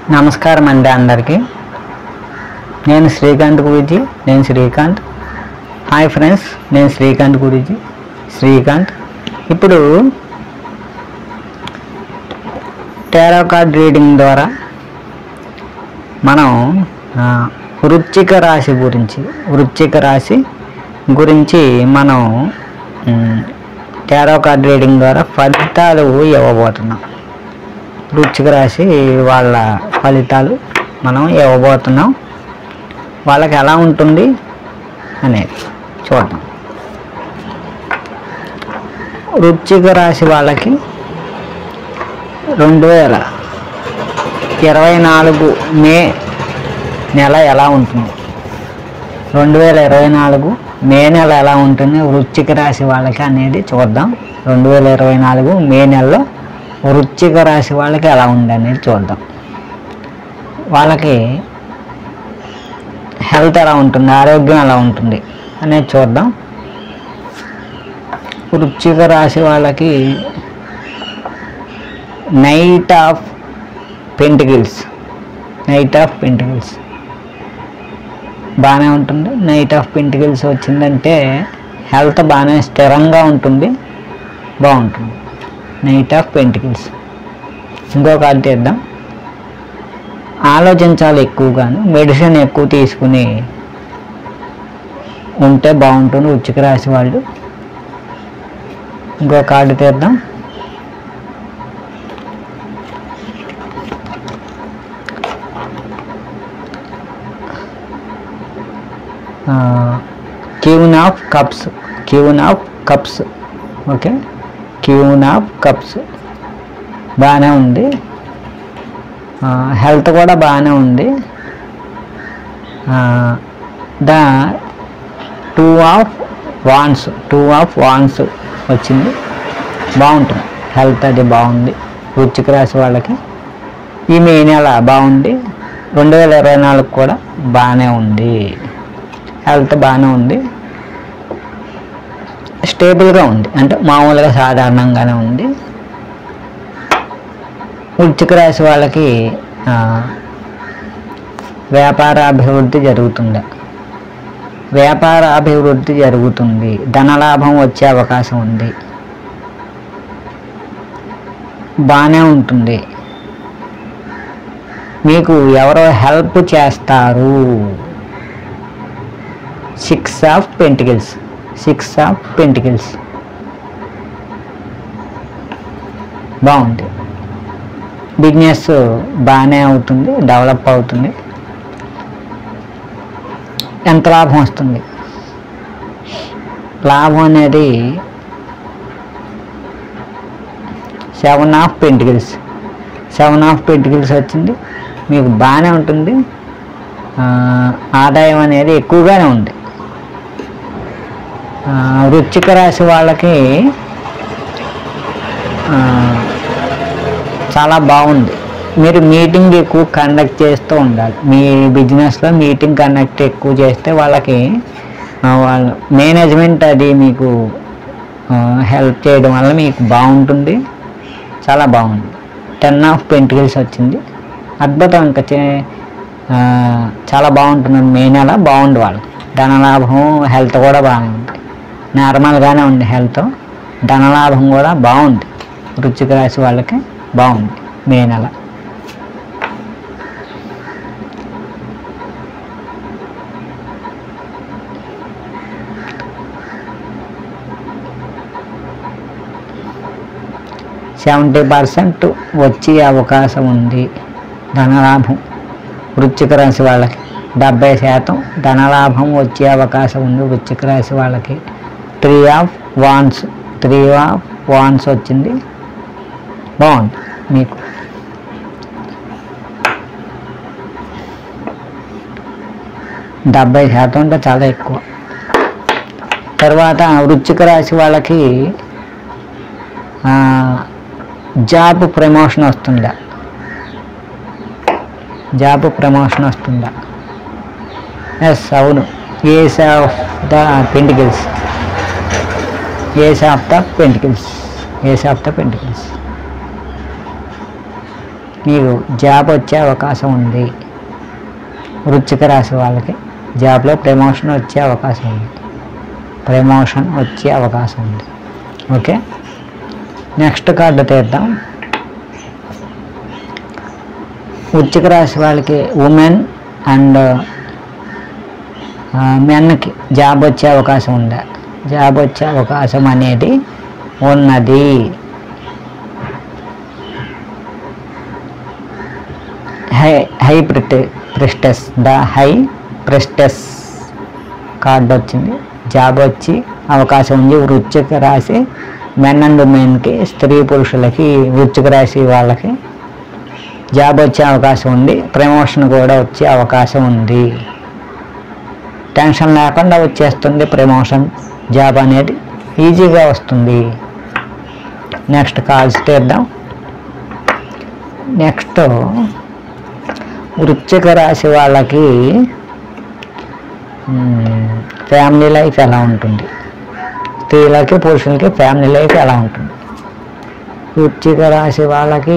నమస్కారం అండి అందరికీ నేను శ్రీకాంత్ గురించి నేను శ్రీకాంత్ హాయ్ ఫ్రెండ్స్ నేను శ్రీకాంత్ గురించి శ్రీకాంత్ ఇప్పుడు టారో కార్డ్ రీడింగ్ ద్వారా మనం ఆ, వృశ్చిక రాశి గురించి వృశ్చిక రాశి గురించి మనం మ్, టారో కార్డ్ రీడింగ్ ద్వారా ఫలితాలు ఇవ్వబోతున్నాం వృశ్చిక రాశి వాళ్ళ ఫలితాలు మనం ఇవ్వబోతున్నాం వాళ్ళకి ఎలా ఉంటుంది అనేది చూద్దాం వృశ్చిక రాశి వాళ్ళకి రెండు వేల ఇరవై నాలుగు మే నెల ఎలా ఉంటుంది రెండు వేల ఇరవై నాలుగు మే నెల ఎలా ఉంటుంది వృశ్చిక రాశి వాళ్ళకి అనేది చూద్దాం రెండు వేల ఇరవై నాలుగు మే నెలలో వృశ్చిక రాశి వాళ్ళకి ఎలా ఉంది అనేది చూద్దాం వాళ్ళకి హెల్త్ ఎలా ఉంటుంది ఆరోగ్యం ఎలా ఉంటుంది అనేది చూద్దాం వృశ్చిక రాశి వాళ్ళకి knight of pentacles knight of pentacles బాగానే ఉంటుంది నైట్ ఆఫ్ పెంటికిల్స్ వచ్చిందంటే హెల్త్ బాగానే స్థిరంగా ఉంటుంది బాగుంటుంది నైట్ ఆఫ్ పెంటికిల్స్ ఇంకో కార్డు తీద్దాం ఆలోచించాలి ఎక్కువగాను మెడిసిన్ ఎక్కువ తీసుకుని ఉంటే బాగుంటుంది ఉచ్చిక రాశి వాళ్ళు ఇంకో కార్డు తీద్దాం queen of cups queen of cups okay queen of cups బాగానే ఉంది హెల్త్ కూడా బాగానే ఉంది the two of wands two of wands వచ్చింది బాగుంటుంది హెల్త్ అది బాగుంది వృచ్చిక రాశి వాళ్ళకి ఈ మే నెల బాగుంది రెండు వేల ఇరవై నాలుగు కూడా బాగానే ఉంది హెల్త్ బాగానే ఉంది స్టేబుల్గా ఉంది అంటే మామూలుగా సాధారణంగానే ఉంది వృశ్చిక రాశి వాళ్ళకి ఆ, వ్యాపార అభివృద్ధి జరుగుతుంది వ్యాపార అభివృద్ధి జరుగుతుంది ధనలాభం వచ్చే అవకాశం ఉంది బాగానే ఉంటుంది మీకు ఎవరో హెల్ప్ చేస్తారు six of pentacles six of pentacles బాగుంది బిజినెస్ బాగానే అవుతుంది డెవలప్ అవుతుంది ఎంత లాభం వస్తుంది లాభం అనేది seven of pentacles seven of pentacles వచ్చింది మీకు బాగానే ఉంటుంది ఆ, ఆదాయం అనేది ఎక్కువగానే ఉంది ఆ, వృశ్చిక రాశి వాళ్ళకి ఆ, చాలా బాగుంది మీరు మీటింగ్ ఎక్కువ కండక్ట్ చేస్తూ ఉండాలి మీ బిజినెస్లో మీటింగ్ కండక్ట్ ఎక్కువ చేస్తే వాళ్ళకి ఆ, వాళ్ళ మేనేజ్మెంట్ అది మీకు హెల్ప్ చేయడం వల్ల మీకు బాగుంటుంది చాలా బాగుంది టెన్ ఆఫ్ పెంటికల్స్ వచ్చింది అద్భుతం ఇంకా చే- ఆ, చాలా బాగుంటుంది మే నెల బాగుంది వాళ్ళకి ధనలాభం హెల్త్ కూడా బాగానే ఉంది నార్మల్గానే ఉంది హెల్త్ ధనలాభం కూడా బాగుంది వృశ్చిక రాశి వాళ్ళకి బాగుంది మే నెల సెవెంటీ పర్సెంట్ వచ్చే అవకాశం ఉంది ధనలాభం వృశ్చిక రాశి వాళ్ళకి డెబ్బై శాతం ధనలాభం వచ్చే అవకాశం ఉంది వృశ్చిక రాశి వాళ్ళకి three of wands three of wands వచ్చింది బాగుంది మీకు డెబ్బై శాతం అంటే చాలా ఎక్కువ తర్వాత వృశ్చిక రాశి వాళ్ళకి ఆ, జాబ్ ప్రమోషన్ వస్తుందా జాబ్ ప్రమోషన్ వస్తుందా ఎస్ అవును ace of the pentacles ace of the pentacles ace of the pentacles నీకు జాబ్ వచ్చే అవకాశం ఉంది వృశ్చిక రాశి వాళ్ళకి జాబ్లో ప్రమోషన్ వచ్చే అవకాశం ఉంది ప్రమోషన్ వచ్చే అవకాశం ఉంది ఓకే నెక్స్ట్ కార్డు తీద్దాం వృశ్చిక రాశి వాళ్ళకి ఉమెన్ అండ్ మెన్కి జాబ్ వచ్చే అవకాశం ఉందా జాబ్ వచ్చే అవకాశం అనేది ఉన్నది high high priestess the high priestess card వచ్చింది జాబ్ వచ్చి అవకాశం ఉంది వృశ్చిక రాశి మెన్ అండ్ ఉమెన్కి స్త్రీ పురుషులకి వృశ్చిక రాశి వాళ్ళకి జాబ్ వచ్చే అవకాశం ఉంది ప్రమోషన్ కూడా వచ్చే అవకాశం ఉంది టెన్షన్ లేకుండా వచ్చేస్తుంది ప్రమోషన్ జాబ్ అనేది ఈజీగా వస్తుంది నెక్స్ట్ కాల్స్ తీద్దాం నెక్స్ట్ వృశ్చిక రాశి వాళ్ళకి ఫ్యామిలీ లైఫ్ ఎలా ఉంటుంది స్త్రీలకి పురుషులకి ఫ్యామిలీ లైఫ్ ఎలా ఉంటుంది వృశ్చిక రాశి వాళ్ళకి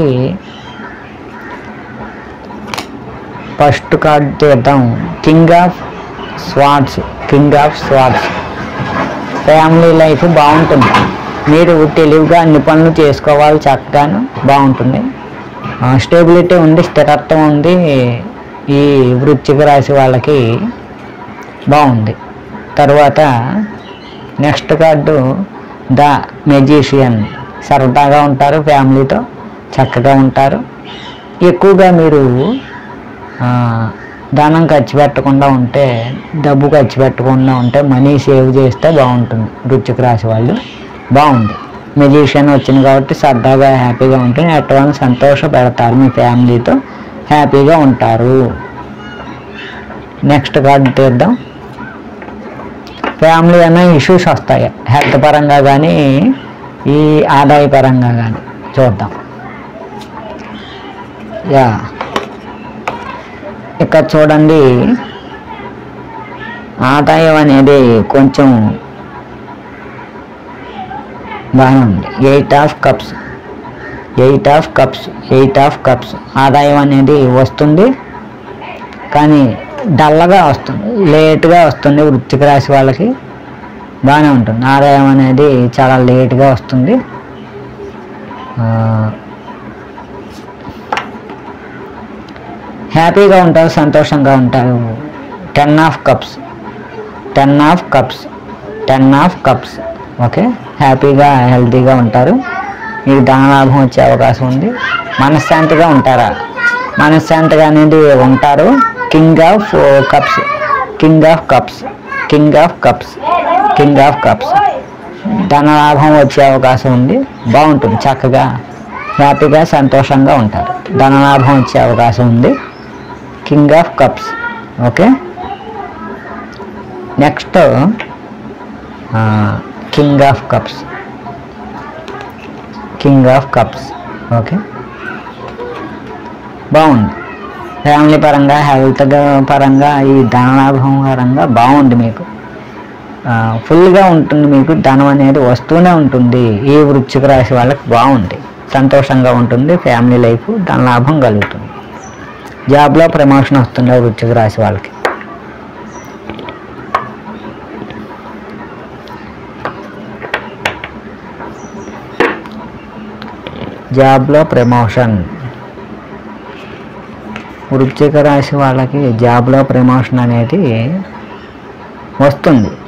ఫస్ట్ కార్డ్ తీద్దాం king of swords king of swords family life బాగుంటుంది మీరు తెలివిగా అన్ని పనులు చేసుకోవాలి చక్కగాను బాగుంటుంది స్టెబిలిటీ ఉంది స్థిరత్వం ఉంది ఈ వృశ్చిక రాశి వాళ్ళకి బాగుంది తర్వాత నెక్స్ట్ కార్డు ద మెజిషియన్ సరదాగా ఉంటారు ఫ్యామిలీతో చక్కగా ఉంటారు ఎక్కువగా మీరు ఆ, ధనం ఖర్చు పెట్టకుండా ఉంటే డబ్బు ఖర్చు పెట్టకుండా ఉంటే మనీ సేవ్ చేస్తే బాగుంటుంది వృశ్చిక రాశి వాళ్ళు బాగుంది మెజిషియన్ వచ్చింది కాబట్టి సరదాగా హ్యాపీగా ఉంటుంది ఎటువంటి సంతోష పెడతారు మీ ఫ్యామిలీతో హ్యాపీగా ఉంటారు నెక్స్ట్ కార్డు తీద్దాం ఫ్యామిలీ అన్న ఇష్యూస్ వస్తాయి హెల్త్ పరంగా కానీ ఈ ఆదాయ పరంగా కానీ చూద్దాం యా ఇక్కడ చూడండి ఆదాయం అనేది కొంచెం బాగానే ఉంది eight of cups eight of cups eight of cups ఆదాయం అనేది వస్తుంది కానీ డల్లగా వస్తుంది లేట్గా వస్తుంది వృత్తిక రాశి వాళ్ళకి బాగానే ఉంటుంది ఆదాయం అనేది చాలా లేట్గా వస్తుంది ఆ, హ్యాపీగా ఉంటారు సంతోషంగా ఉంటారు ten of cups ten of cups ten of cups okay హ్యాపీగా హెల్తీగా ఉంటారు మీకు ధనలాభం వచ్చే అవకాశం ఉంది మనశ్శాంతిగా ఉంటారా మనశ్శాంతిగా అనేది ఉంటారు king of cups king of cups king of cups king of cups ధనలాభం వచ్చే అవకాశం ఉంది బాగుంటుంది చక్కగా హ్యాపీగా సంతోషంగా ఉంటారు ధనలాభం వచ్చే అవకాశం ఉంది king of cups okay next king of cups king of cups okay బాగుంది ఫ్యామిలీ పరంగా హెల్త్ పరంగా ఈ ధనలాభం పరంగా బాగుంది మీకు ఫుల్గా ఉంటుంది మీకు ధనం అనేది వస్తూనే ఉంటుంది ఈ వృశ్చిక రాశి వాళ్ళకి బాగుంది సంతోషంగా ఉంటుంది ఫ్యామిలీ లైఫ్ ధనలాభం కలుగుతుంది జాబ్లో ప్రమోషన్ వస్తుంది వృశ్చిక రాశి వాళ్ళకి జాబ్లో ప్రమోషన్ వృశ్చిక రాశి వాళ్ళకి జాబ్లో ప్రమోషన్ అనేది వస్తుంది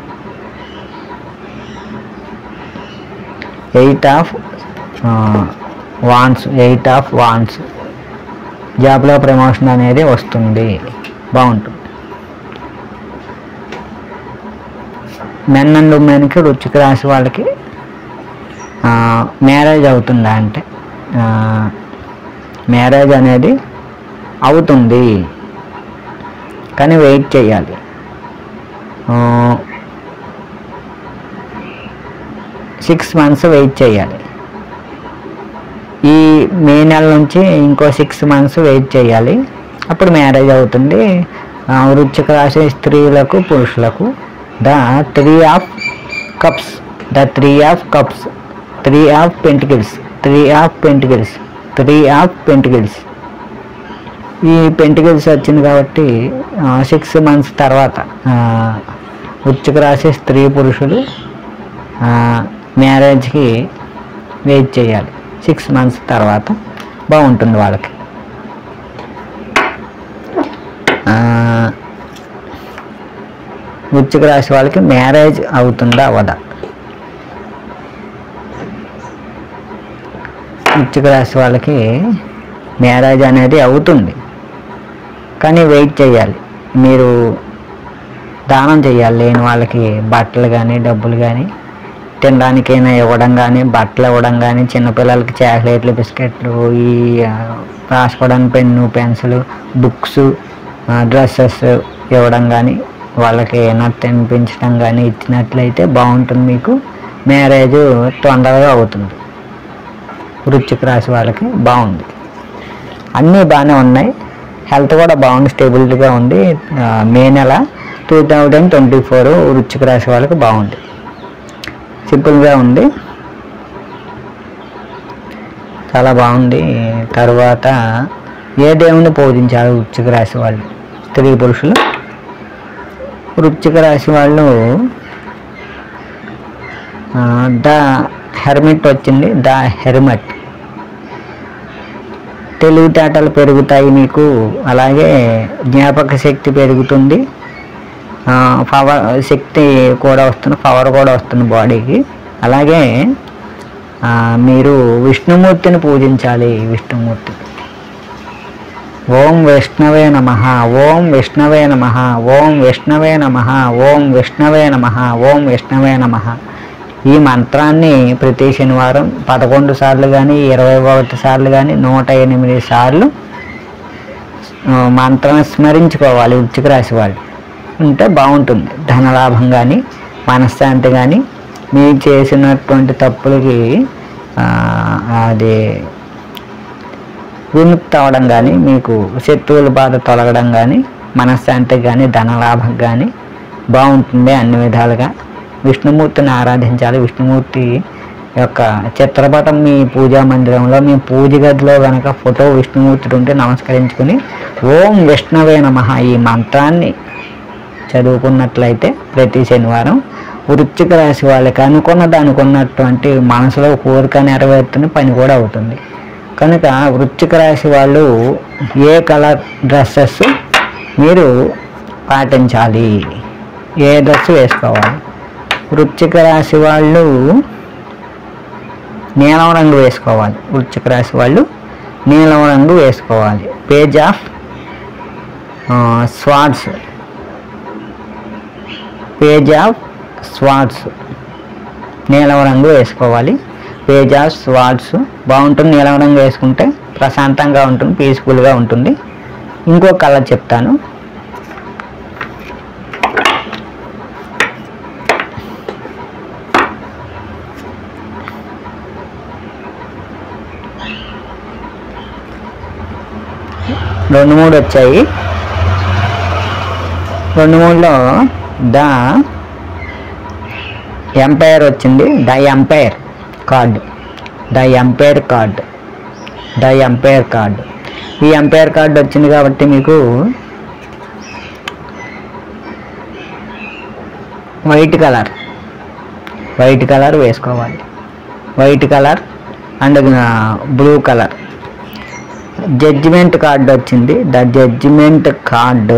eight of wands eight of wands జాబ్లో ప్రమోషన్ అనేది వస్తుంది బాగుంటుంది మెన్ అండ్ ఉమెన్కి రుచిక రాశి వాళ్ళకి మ్యారేజ్ అవుతుందా అంటే మ్యారేజ్ అనేది అవుతుంది కానీ వెయిట్ చేయాలి సిక్స్ మంత్స్ వెయిట్ చేయాలి ఈ మే నెల నుంచి ఇంకో సిక్స్ మంత్స్ వెయిట్ చేయాలి అప్పుడు మ్యారేజ్ అవుతుంది ఆ, వృశ్చిక రాశి స్త్రీలకు పురుషులకు the three of cups the three of cups three of pentacles three of pentacles three of pentacles ఈ పెంటికల్స్ వచ్చింది కాబట్టి సిక్స్ మంత్స్ తర్వాత ఆ, వృశ్చిక రాశి స్త్రీ పురుషులు మ్యారేజ్కి వెయిట్ చేయాలి సిక్స్ మంత్స్ తర్వాత బాగుంటుంది వాళ్ళకి ఆ, వృశ్చిక రాశి వాళ్ళకి మ్యారేజ్ అవుతుందా అవదా వృశ్చిక రాశి వాళ్ళకి మ్యారేజ్ అనేది అవుతుంది కానీ వెయిట్ చేయాలి మీరు దానం చేయాలి లేని వాళ్ళకి బట్టలు కానీ డబ్బులు కానీ తినడానికైనా ఇవ్వడం కానీ బట్టలు ఇవ్వడం కానీ చిన్నపిల్లలకి చాక్లెట్లు బిస్కెట్లు ఈ ఆ, రాసుకోవడానికి పెన్ను పెన్సిల్ బుక్స్ డ్రెస్సెస్ ఇవ్వడం కానీ వాళ్ళకి ఏమైనా తినిపించడం కానీ ఇచ్చినట్లయితే బాగుంటుంది మీకు మ్యారేజ్ తొందరగా అవుతుంది వృశ్చిక రాశి వాళ్ళకి బాగుంది అన్నీ బాగానే ఉన్నాయి హెల్త్ కూడా బాగుంది స్టేబిలిటీగా ఉంది ఆ, మే నెల టూ థౌజండ్ ట్వంటీ ఫోర్ వృశ్చిక రాశి వాళ్ళకి బాగుంది సింపుల్గా ఉంది చాలా బాగుంది తర్వాత ఏ దేవుని పూజించాలి వృశ్చిక రాశి వాళ్ళు స్త్రీ పురుషులు వృశ్చిక రాశి వాళ్ళు ఆ, ద హెర్మిట్ వచ్చింది ద హెర్మట్ తెలివితేటలు పెరుగుతాయి మీకు అలాగే జ్ఞాపక శక్తి పెరుగుతుంది పవర్ శక్తి కూడా వస్తుంది పవర్ కూడా వస్తుంది బాడీకి అలాగే ఆ, మీరు విష్ణుమూర్తిని పూజించాలి విష్ణుమూర్తి ఓం విష్ణవే నమ ఓం విష్ణవే నమ ఓం విష్ణవే నమ ఓం విష్ణవే నమ ఓం విష్ణవే నమ ఈ మంత్రాన్ని ప్రతి శనివారం పదకొండు సార్లు కానీ ఇరవై ఒకటి సార్లు కానీ నూట ఎనిమిది సార్లు ఆ, మంత్రం స్మరించుకోవాలి వృచ్చిక రాశి వాళ్ళు ఉంటే బాగుంటుంది ధనలాభం కానీ మనశ్శాంతి కానీ మీరు చేసినటువంటి తప్పులకి ఆ, అది విముక్తి అవ్వడం కానీ మీకు శత్రువుల బాధ తొలగడం కానీ మనశ్శాంతి కానీ ధనలాభం కానీ బాగుంటుంది అన్ని విధాలుగా విష్ణుమూర్తిని ఆరాధించాలి విష్ణుమూర్తి యొక్క చిత్రపటం మీ పూజా మందిరంలో మీ పూజ గదిలో కనుక ఫోటో విష్ణుమూర్తి ఉంటే నమస్కరించుకుని ఓం విష్ణవే నమః ఈ మంత్రాన్ని చదువుకున్నట్లయితే ప్రతి శనివారం వృశ్చిక రాశి వాళ్ళకి అనుకున్నది అనుకున్నటువంటి మనసులో కోరిక నెరవేరుతున్న పని కూడా అవుతుంది కనుక వృశ్చిక రాశి వాళ్ళు ఏ కలర్ డ్రెస్సెస్ మీరు పాటించాలి ఏ డ్రెస్ వేసుకోవాలి వృశ్చిక రాశి వాళ్ళు నీలం రంగు వేసుకోవాలి వృశ్చిక రాశి వాళ్ళు నీలం రంగు వేసుకోవాలి page of swords page of swords నీలం రంగు వేసుకోవాలి పేజ్ ఆఫ్ స్వాట్స్ బాగుంటుంది నీలం రంగు వేసుకుంటే ప్రశాంతంగా ఉంటుంది పీస్ఫుల్గా ఉంటుంది ఇంకో కలర్ చెప్తాను రెండు మూడు వచ్చాయి రెండు మూడులో ద ఎంపైర్ వచ్చింది the empire card the empire card the empire card ఈ ఎంపైర్ కార్డు వచ్చింది కాబట్టి మీకు వైట్ కలర్ వైట్ కలర్ వేసుకోవాలి white colour and blue colour judgement card వచ్చింది the judgement card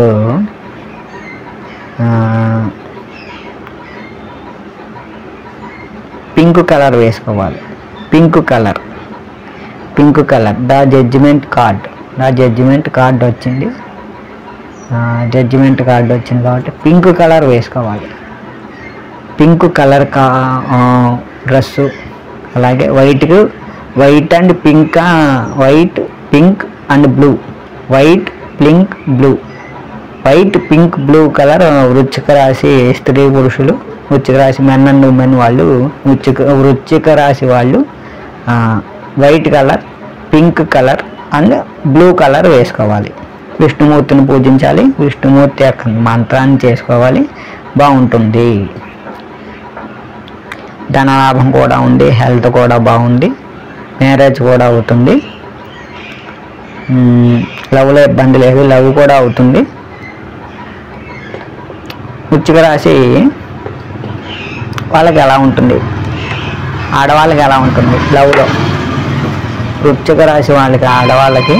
pink colour వేసుకోవాలి pink colour pink colour the judgement card the judgement card వచ్చింది judgement card వచ్చింది కాబట్టి పింక్ కలర్ వేసుకోవాలి పింక్ కలర్ కా dress అలాగే వైట్కు white and pink white pink and blue white pink blue white pink blue colour Vrishchika రాశి స్త్రీ పురుషులు వృశ్చిక రాశి మెన్ అండ్ ఉమెన్ వాళ్ళు వృశ్చిక వృశ్చిక రాశి వాళ్ళు ఆ, white colour pink colour and blue colour వేసుకోవాలి విష్ణుమూర్తిని పూజించాలి విష్ణుమూర్తి యొక్క మంత్రాన్ని చేసుకోవాలి బాగుంటుంది ధనలాభం కూడా ఉంది హెల్త్ కూడా బాగుంది మ్యారేజ్ కూడా అవుతుంది మ్మ్, లవ్లో ఇబ్బంది లేదు లవ్ కూడా అవుతుంది వృచ్చిక రాశి వాళ్ళకి ఎలా ఉంటుంది ఆడవాళ్ళకి ఎలా ఉంటుంది లవ్లో వృచ్చిక రాశి వాళ్ళకి ఆడవాళ్ళకి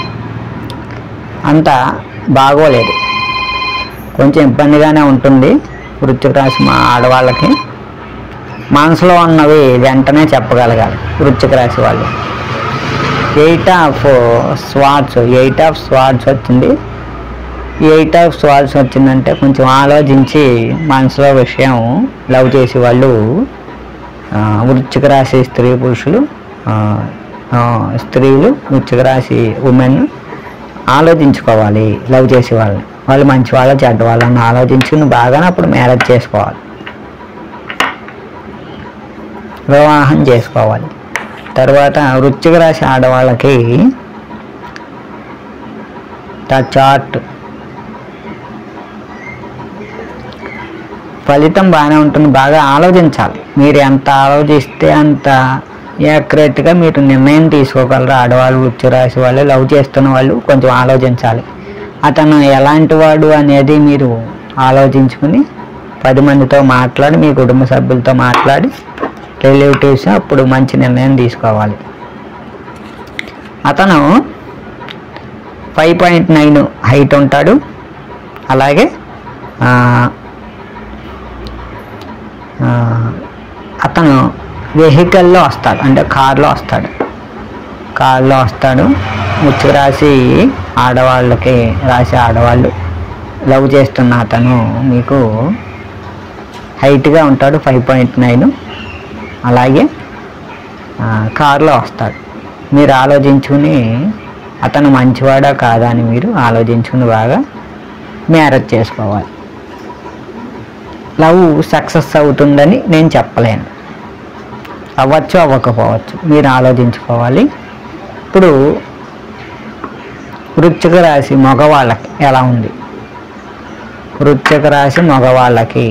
అంత బాగోలేదు కొంచెం ఇబ్బందిగానే ఉంటుంది వృచ్చిక రాశి మా ఆడవాళ్ళకి మనసులో ఉన్నవి వెంటనే చెప్పగలగాలి వృచ్చిక రాశి వాళ్ళు eight of swords eight of swords వచ్చింది ఎయిట్ ఆఫ్ స్వాట్స్ వచ్చిందంటే కొంచెం ఆలోచించి మనసులో విషయం లవ్ చేసే వాళ్ళు ఆ, వృశ్చిక రాశి స్త్రీ పురుషులు ఆ, ఆ, స్త్రీలు వృశ్చిక రాశి ఉమెన్ ఆలోచించుకోవాలి లవ్ చేసే వాళ్ళని వాళ్ళు మంచి వాళ్ళ చెడ్డ వాళ్ళని ఆలోచించుకుని బాగానే అప్పుడు మ్యారేజ్ చేసుకోవాలి వివాహం చేసుకోవాలి తర్వాత వృశ్చిక రాశి ఆడవాళ్ళకి ద చార్ట్ ఫలితం బాగానే ఉంటుంది బాగా ఆలోచించాలి మీరు ఎంత ఆలోచిస్తే అంత యాక్యురేట్గా మీరు నిర్ణయం తీసుకోగలరు ఆడవాళ్ళు వృత్తి రాశి వాళ్ళు లవ్ చేస్తున్న వాళ్ళు కొంచెం ఆలోచించాలి అతను ఎలాంటి వాడు అనేది మీరు ఆలోచించుకుని పది మందితో మాట్లాడి మీ కుటుంబ సభ్యులతో మాట్లాడి రిలేటివ్స్ అప్పుడు మంచి నిర్ణయం తీసుకోవాలి అతను ఫైవ్ పాయింట్ నైన్ హైట్ ఉంటాడు అలాగే ఆ, ఆ, అతను వెహికల్లో వస్తాడు అంటే కార్లో వస్తాడు కార్లో వస్తాడు ముచ్చు రాసి ఆడవాళ్ళకి రాసి ఆడవాళ్ళు లవ్ చేస్తున్న అతను మీకు హైట్గా ఉంటాడు ఫైవ్ పాయింట్ నైన్ అలాగే ఆ, కారులో వస్తాడు మీరు ఆలోచించుకుని అతను మంచివాడా కాదా అని మీరు ఆలోచించుకుని బాగా మ్యారేజ్ చేసుకోవాలి లవ్ సక్సెస్ అవుతుందని నేను చెప్పలేను అవ్వచ్చు అవ్వకపోవచ్చు మీరు ఆలోచించుకోవాలి ఇప్పుడు వృశ్చిక రాశి మగవాళ్ళకి ఎలా ఉంది వృశ్చిక రాశి మగవాళ్ళకి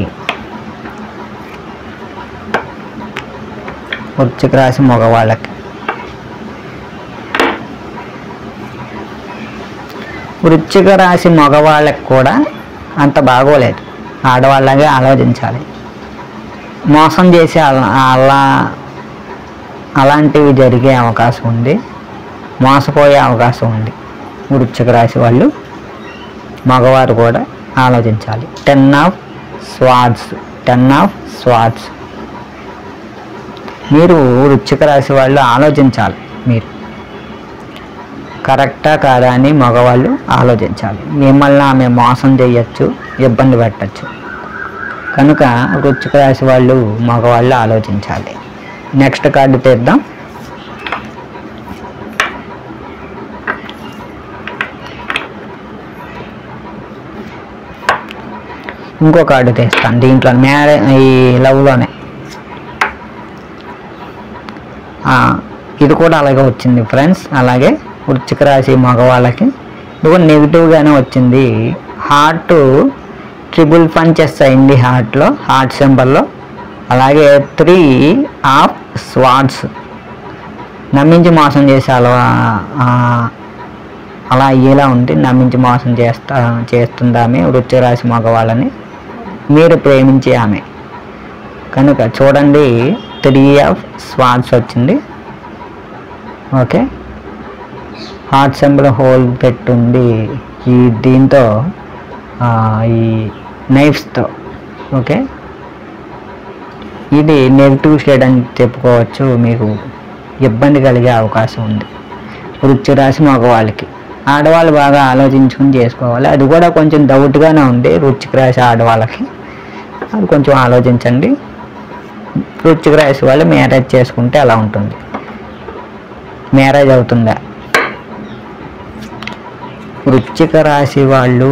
వృశ్చిక రాశి మగవాళ్ళకి వృశ్చిక రాశి మగవాళ్ళకి కూడా అంత బాగోలేదు ఆడవాళ్ళగా ఆలోచించాలి మోసం చేసి అలా అలా అలాంటివి జరిగే అవకాశం ఉంది మోసపోయే అవకాశం ఉంది వృశ్చిక రాశి వాళ్ళు మగవారు కూడా ఆలోచించాలి ten of swords ten of swords మీరు వృశ్చిక రాశి వాళ్ళు ఆలోచించాలి మీరు కరెక్టా కాదా అని మగవాళ్ళు ఆలోచించాలి మిమ్మల్ని ఆమె మోసం చేయొచ్చు ఇబ్బంది పెట్టచ్చు కనుక వృశ్చిక రాశి వాళ్ళు మగవాళ్ళు ఆలోచించాలి నెక్స్ట్ కార్డు తీద్దాం ఇంకో కార్డు తీస్తాను దీంట్లో మ్యారే ఈ లవ్లోనే ఆ, ఇది కూడా అలాగే వచ్చింది ఫ్రెండ్స్ అలాగే వృశ్చిక రాశి మగవాళ్ళకి ఇది కూడా నెగిటివ్గానే వచ్చింది హార్ట్ ట్రిపుల్ పంచెస్ అయింది హార్ట్లో హార్ట్ సింబల్లో అలాగే త్రీ ఆఫ్ స్వాట్స్ నమ్మించి మోసం చేసే అలవా ఆ, అలా అయ్యేలా ఉంది నమ్మించి మోసం చేస్తా చేస్తుంది ఆమె వృత్తి రాశి మగవాళ్ళని మీరు ప్రేమించే ఆమె కనుక చూడండి త్రీ ఆఫ్ స్వాట్స్ వచ్చింది ఓకే హార్ట్ సింబల్ హోల్ పెట్టుంది ఈ దీంతో ఆ, ఈ నైఫ్స్తో ఓకే ఇది నెగిటివ్ షేడ్ అని చెప్పుకోవచ్చు మీకు ఇబ్బంది కలిగే అవకాశం ఉంది వృత్తి రాశి మగవాళ్ళకి ఆడవాళ్ళు బాగా ఆలోచించుకుని చేసుకోవాలి అది కూడా కొంచెం డౌట్గానే ఉంది వృచ్చిక రాశి ఆడవాళ్ళకి అది కొంచెం ఆలోచించండి వృచ్చిక రాశి వాళ్ళు మ్యారేజ్ చేసుకుంటే ఎలా ఉంటుంది మ్యారేజ్ అవుతుందా వృచ్చిక రాశి వాళ్ళు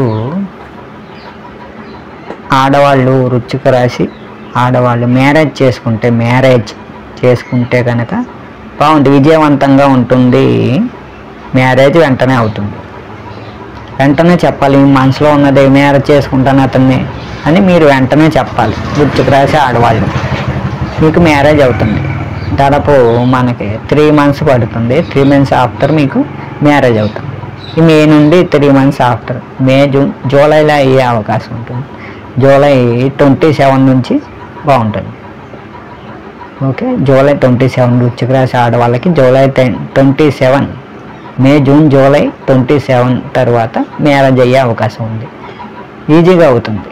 ఆడవాళ్ళు వృచ్చిక రాశి ఆడవాళ్ళు మ్యారేజ్ చేసుకుంటే మ్యారేజ్ చేసుకుంటే కనుక బాగుంది విజయవంతంగా ఉంటుంది మ్యారేజ్ వెంటనే అవుతుంది వెంటనే చెప్పాలి మీ మనసులో ఉన్నది మ్యారేజ్ చేసుకుంటాను అతన్ని అని మీరు వెంటనే చెప్పాలి వృచ్చిక రాశి ఆడవాళ్ళు మీకు మ్యారేజ్ అవుతుంది దాదాపు మనకి త్రీ మంత్స్ పడుతుంది త్రీ మంత్స్ ఆఫ్టర్ మీకు మ్యారేజ్ అవుతుంది ఈ మే నుండి three months after May June జూలైలో అయ్యే అవకాశం ఉంటుంది జూలై ట్వంటీ సెవెన్ నుంచి బాగుంటుంది okay July twenty seven Vrishchika రాశి ఆడవాళ్ళకి July ten twenty seven May June July twenty seven తర్వాత మ్యారేజ్ అయ్యే అవకాశం ఉంది ఈజీగా అవుతుంది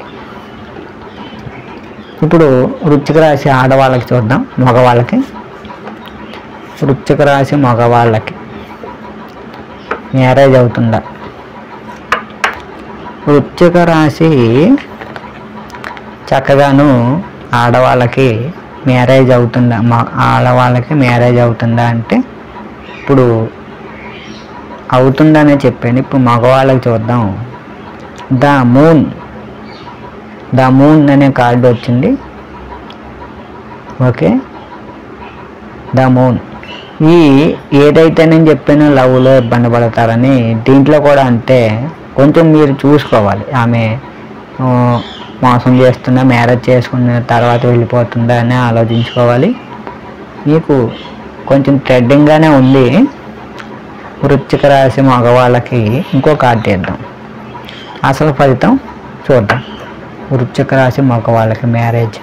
ఇప్పుడు వృశ్చిక రాశి ఆడవాళ్ళకి చూద్దాం మగవాళ్ళకి వృశ్చిక రాశి మగవాళ్ళకి మ్యారేజ్ అవుతుందా వృశ్చిక రాశి చక్కగాను ఆడవాళ్ళకి మ్యారేజ్ అవుతుందా మా ఆడవాళ్ళకి మ్యారేజ్ అవుతుందా అంటే ఇప్పుడు అవుతుందనే చెప్పాను ఇప్పుడు మగవాళ్ళకి చూద్దాం ద మూన్ ద మూన్ అనే కార్డు వచ్చింది ఓకే ద మూన్ ఈ ఏదైతే నేను చెప్పానో లవ్లో ఇబ్బంది పడతారని దీంట్లో కూడా అంతే కొంచెం మీరు చూసుకోవాలి ఆమె ఆ, మోసం చేస్తుందా మ్యారేజ్ చేసుకున్న తర్వాత వెళ్ళిపోతుందా అని ఆలోచించుకోవాలి మీకు కొంచెం థ్రెడ్డింగ్గానే ఉంది వృశ్చిక రాశి మగవాళ్ళకి ఇంకో కార్డు తీద్దాం అసలు ఫలితం చూద్దాం వృశ్చిక రాశి మగవాళ్ళకి మ్యారేజ్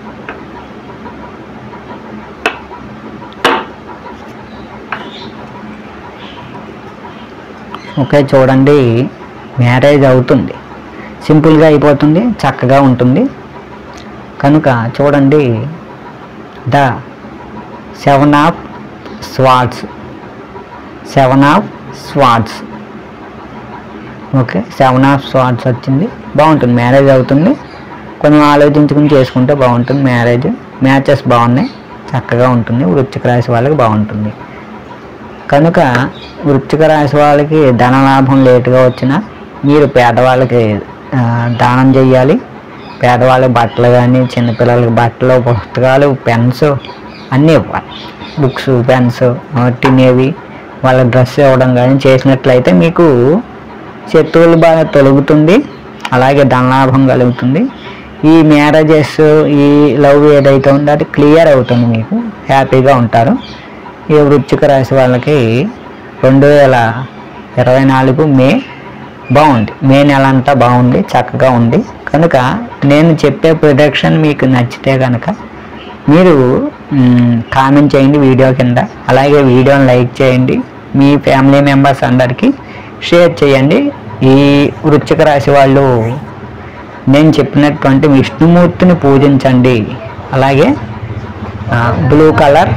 ఓకే చూడండి మ్యారేజ్ అవుతుంది సింపుల్గా అయిపోతుంది చక్కగా ఉంటుంది కనుక చూడండి the seven of swords seven of swords okay seven of swords వచ్చింది బాగుంటుంది మ్యారేజ్ అవుతుంది కొంచెం ఆలోచించుకుని చేసుకుంటే బాగుంటుంది మ్యారేజ్ మ్యాచెస్ బాగున్నాయి చక్కగా ఉంటుంది వృశ్చిక రాశి వాళ్ళకి బాగుంటుంది కనుక వృశ్చిక రాశి వాళ్ళకి ధనలాభం లేటుగా వచ్చినా మీరు పేదవాళ్ళకి ఆ, దానం చేయాలి పేదవాళ్ళకి బట్టలు కానీ చిన్నపిల్లలకి బట్టలు పుస్తకాలు పెన్స్ అన్నీ ఇవ్వాలి బుక్స్ పెన్స్ తినేవి వాళ్ళ డ్రెస్ ఇవ్వడం కానీ చేసినట్లయితే మీకు శత్రువులు బాగా తొలగుతుంది అలాగే ధనలాభం కలుగుతుంది ఈ మ్యారేజెస్ ఈ లవ్ ఏదైతే ఉందో అది క్లియర్ అవుతుంది మీకు హ్యాపీగా ఉంటారు ఈ వృశ్చిక రాశి వాళ్ళకి రెండు వేల ఇరవై నాలుగు మే బాగుంది మే నెల అంతా బాగుంది చక్కగా ఉంది కనుక నేను చెప్పే ప్రొడక్షన్ మీకు నచ్చితే కనుక మీరు కామెంట్ చేయండి వీడియో కింద అలాగే వీడియోని లైక్ చేయండి మీ ఫ్యామిలీ మెంబర్స్ అందరికీ షేర్ చేయండి ఈ వృశ్చిక రాశి వాళ్ళు నేను చెప్పినటువంటి విష్ణుమూర్తిని పూజించండి అలాగే blue colour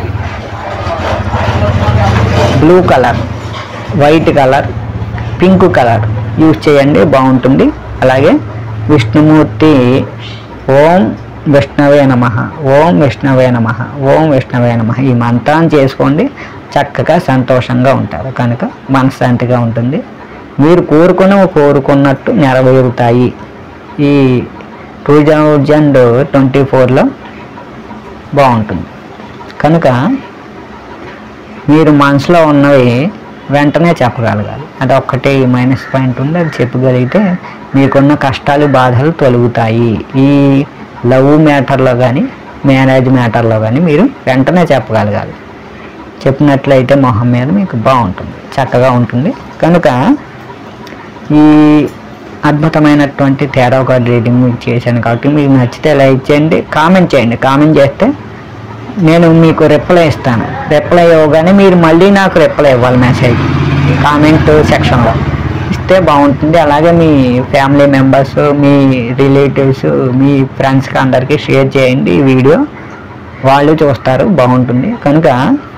blue colour white colour pink colour use చేయండి బాగుంటుంది అలాగే విష్ణుమూర్తి ఓం విష్ణవే నమ ఓం విష్ణవే నమ ఓం విష్ణవే నమ ఈ మంత్రాన్ని చేసుకోండి చక్కగా సంతోషంగా ఉంటారు కనుక మనశ్శాంతిగా ఉంటుంది మీరు కోరుకున్న కోరుకున్నట్టు నెరవేరుతాయి ఈ టూ థౌజండ్ ట్వంటీ ఫోర్లో బాగుంటుంది కనుక మీరు మనసులో ఉన్నవి వెంటనే చెప్పగలగాలి అది ఒక్కటే మైనస్ పాయింట్ ఉంది అది చెప్పగలిగితే మీకున్న కష్టాలు బాధలు తొలగుతాయి ఈ లవ్ మ్యాటర్లో కానీ మ్యారేజ్ మ్యాటర్లో కానీ మీరు వెంటనే చెప్పగలగాలి చెప్పినట్లయితే మొహం మీద మీకు బాగుంటుంది చక్కగా ఉంటుంది కనుక ఈ అద్భుతమైనటువంటి తేడా కార్డ్ రీడింగ్ మీకు చేశాను కాబట్టి మీకు నచ్చితే లైక్ చేయండి కామెంట్ చేయండి కామెంట్ చేస్తే నేను మీకు రిప్లై ఇస్తాను రిప్లై ఇవ్వగానే మీరు మళ్ళీ నాకు రిప్లై ఇవ్వాలి మెసేజ్ కామెంట్ సెక్షన్లో ఇస్తే బాగుంటుంది అలాగే మీ ఫ్యామిలీ మెంబర్స్ మీ రిలేటివ్స్ మీ ఫ్రెండ్స్కి అందరికీ షేర్ చేయండి ఈ వీడియో వాళ్ళు చూస్తారు బాగుంటుంది కనుక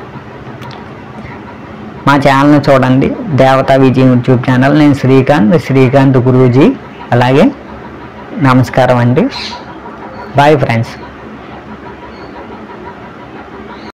మా ఛానల్ని చూడండి దేవతా విజయ్ యూట్యూబ్ ఛానల్ నేను శ్రీకాంత్ శ్రీకాంత్ గురూజీ అలాగే నమస్కారం అండి బాయ్ ఫ్రెండ్స్